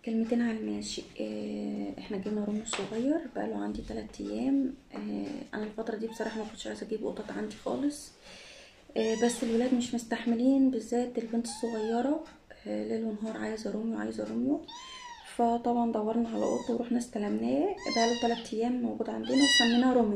كلمتين على الماشي آه، احنا جبنا رومي الصغير بقاله عندي تلات ايام آه، انا الفتره دي بصراحه ما كنتش عايزه اجيب قطط عندي خالص آه، بس الولاد مش مستحملين بالذات البنت الصغيره آه، ليل ونهار عايزه روميو عايزه روميو فطبعا دورنا على قط ورحنا استلمناه بقاله تلات ايام موجود عندنا وسميناه روميو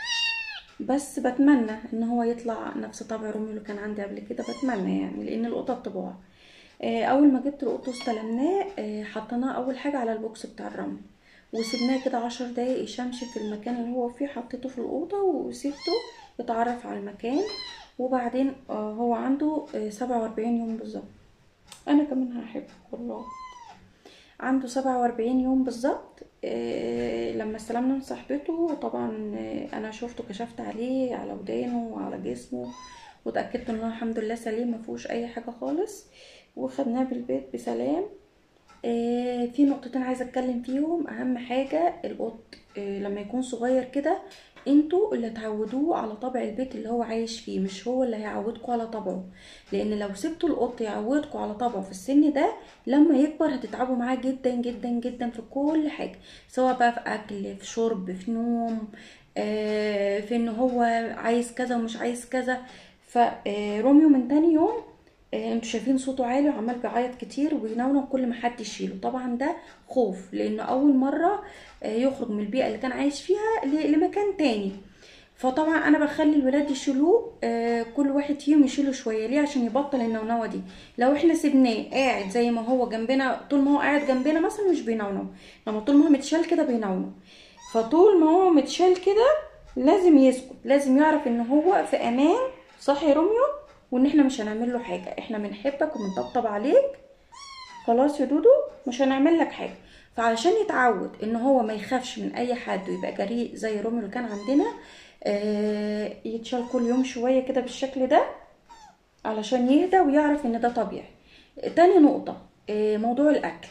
بس بتمنى ان هو يطلع نفس طبع روميو اللي كان عندي قبل كده بتمنى يعني لان القطه طباع آه، اول ما جبت القط واستلمناه آه، حطيناه اول حاجه على البوكس بتاع الرمل وسيبناه كده عشر دقايق يشمشي في المكان اللي هو فيه حطيته في الاوضه وسيبته يتعرف على المكان وبعدين آه، هو عنده سبعة واربعين يوم بالظبط انا كمان هحبه والله عنده سبعة واربعين يوم بالظبط آه، لما استلمنا من صاحبته طبعا آه، انا شفته كشفت عليه على ودانه وعلى جسمه واتاكدت ان هو الحمد لله سليم ما فيهوش اي حاجه خالص وخدناه بالبيت بسلام آه، في نقطتين عايزه اتكلم فيهم اهم حاجه القط آه، لما يكون صغير كده انتوا اللي تعودوه على طبع البيت اللي هو عايش فيه مش هو اللي هيعودكوا على طبعه لان لو سبتوا القط يعودكوا على طبعه في السن ده لما يكبر هتتعبوا معاه جدا جدا جدا في كل حاجه سواء بقى في اكل في شرب في نوم آه، في ان هو عايز كذا ومش عايز كذا فروميو من تاني يوم آه، انتوا شايفين صوته عالي وعمال بيعيط كتير وبينونو كل ما حد يشيله طبعا ده خوف لانه اول مره آه، يخرج من البيئه اللي كان عايش فيها ل- لمكان تاني فطبعا انا بخلي الولاد يشيلوه آه، كل واحد فيهم يشيله شويه ليه عشان يبطل النونوه دي لو احنا سيبناه قاعد زي ما هو جنبنا طول ما هو قاعد جنبنا مثلا مش بينونو لما طول ما هو متشال كده بينونو فطول ما هو متشال كده لازم يسكت لازم يعرف ان هو في امان صح يا روميو وان احنا مش هنعمل له حاجه احنا بنحبك وبنطبطب عليك خلاص يا دودو مش هنعمل لك حاجه فعلشان يتعود ان هو ما يخافش من اي حد ويبقى جريء زي روميو اللي كان عندنا آه يتشال كل يوم شويه كده بالشكل ده علشان يهدى ويعرف ان ده طبيعي تاني نقطه آه موضوع الاكل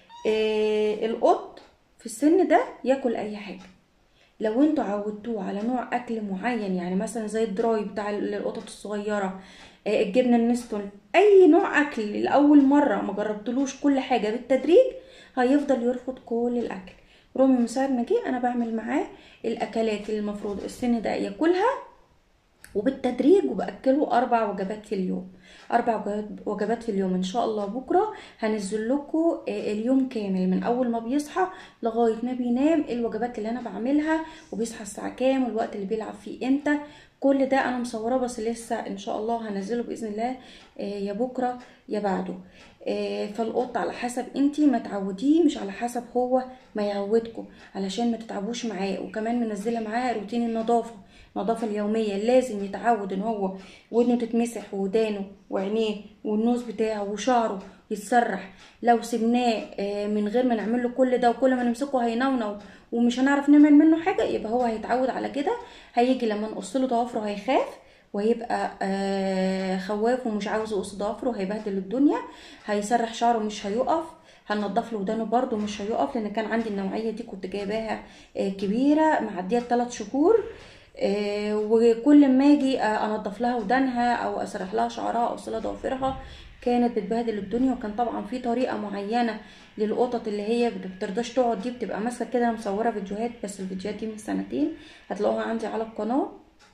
آه القط في السن ده ياكل اي حاجه لو انتوا عودتوه على نوع اكل معين يعني مثلا زي الدراي بتاع القطط الصغيره آه، الجبنه النستون اي نوع اكل لاول مره ما جربتلوش كل حاجه بالتدريج هيفضل يرفض كل الاكل رومي من ساعه ما جه انا بعمل معاه الاكلات اللي المفروض السن ده ياكلها وبالتدريج وباكله اربع وجبات في اليوم اربع وجبات- وجبات في اليوم ان شاء الله بكره هنزل لكم اليوم كامل من اول ما بيصحى لغايه ما بينام إيه الوجبات اللي انا بعملها وبيصحى الساعه كام والوقت اللي بيلعب فيه امتى كل ده انا مصوراه بس لسه ان شاء الله هنزله باذن الله آه، يا بكره يا بعده آه، فالقط على حسب انتي ما تعوديه مش على حسب هو ما يعودكم علشان ما تتعبوش معاه وكمان منزله معاه روتين النظافه النظافة اليومية لازم يتعود ان هو ودنه تتمسح ودانه وعينيه والنوز بتاعه وشعره يتسرح لو سبناه آه، من غير ما نعمل له كل ده وكل ما نمسكه هينونو ومش هنعرف نعمل منه حاجة يبقى هو هيتعود على كده هيجي لما نقص له ضوافره هيخاف وهيبقى آه، خواف ومش عاوز يقص ضوافره هيبهدل الدنيا هيسرح شعره مش هيقف هنضف له ودانه برده مش هيقف لان كان عندي النوعيه دي كنت جايباها آه، كبيره معديه الثلاث شهور آه، وكل ما اجي آه، انضف لها ودانها او اسرح لها شعرها او اوصل لها ضوافرها كانت بتبهدل الدنيا وكان طبعا في طريقه معينه للقطط اللي هي ما بترضاش تقعد دي بتبقى ماسكه كده أنا مصوره فيديوهات بس الفيديوهات دي من سنتين هتلاقوها عندي على القناه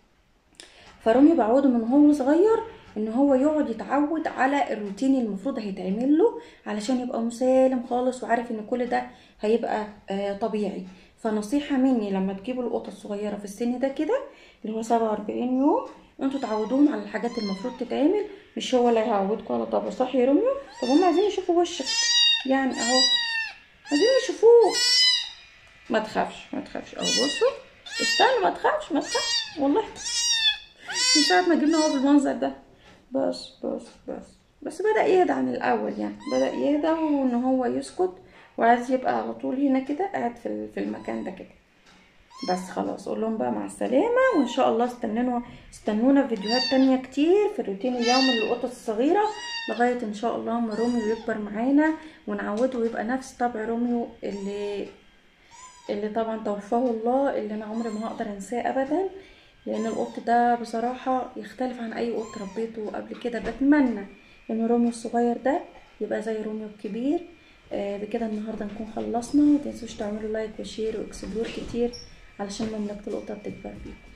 فرومي بعوده من هو صغير ان هو يقعد يتعود على الروتين اللي المفروض هيتعمل له علشان يبقى مسالم خالص وعارف ان كل ده هيبقى آه طبيعي فنصيحة مني لما تجيبوا القطة الصغيرة في السن ده كده اللي هو سبعة واربعين يوم انتوا تعودوهم على الحاجات المفروض تتعمل مش هو اللي هيعودكم على طبعا صح يا روميو طب هم عايزين يشوفوا وشك يعني اهو عايزين يشوفوه ما تخافش ما تخافش اهو بصوا استنى ما تخافش ما تخافش والله من ساعة ما جبنا هو بالمنظر ده بس بس بس بس بدأ يهدى عن الأول يعني بدأ يهدى وإن هو يسكت وعايز يبقى على طول هنا كده قاعد في ال- في المكان ده كده بس خلاص قول لهم بقى مع السلامة وإن شاء الله استنونا استنونا في فيديوهات تانية كتير في الروتين اليومي للقطط الصغيرة لغاية إن شاء الله ما روميو يكبر معانا ونعوده ويبقى نفس طبع روميو اللي اللي طبعا توفاه الله اللي انا عمري ما هقدر انساه ابدا لان القط ده بصراحة يختلف عن اي قط ربيته قبل كده بتمنى ان روميو الصغير ده يبقى زي روميو الكبير آه، بكده النهارده نكون خلصنا ومتنسوش تعملوا لايك وشير واكسبلور كتير علشان مملكة القطط تكبر بيكم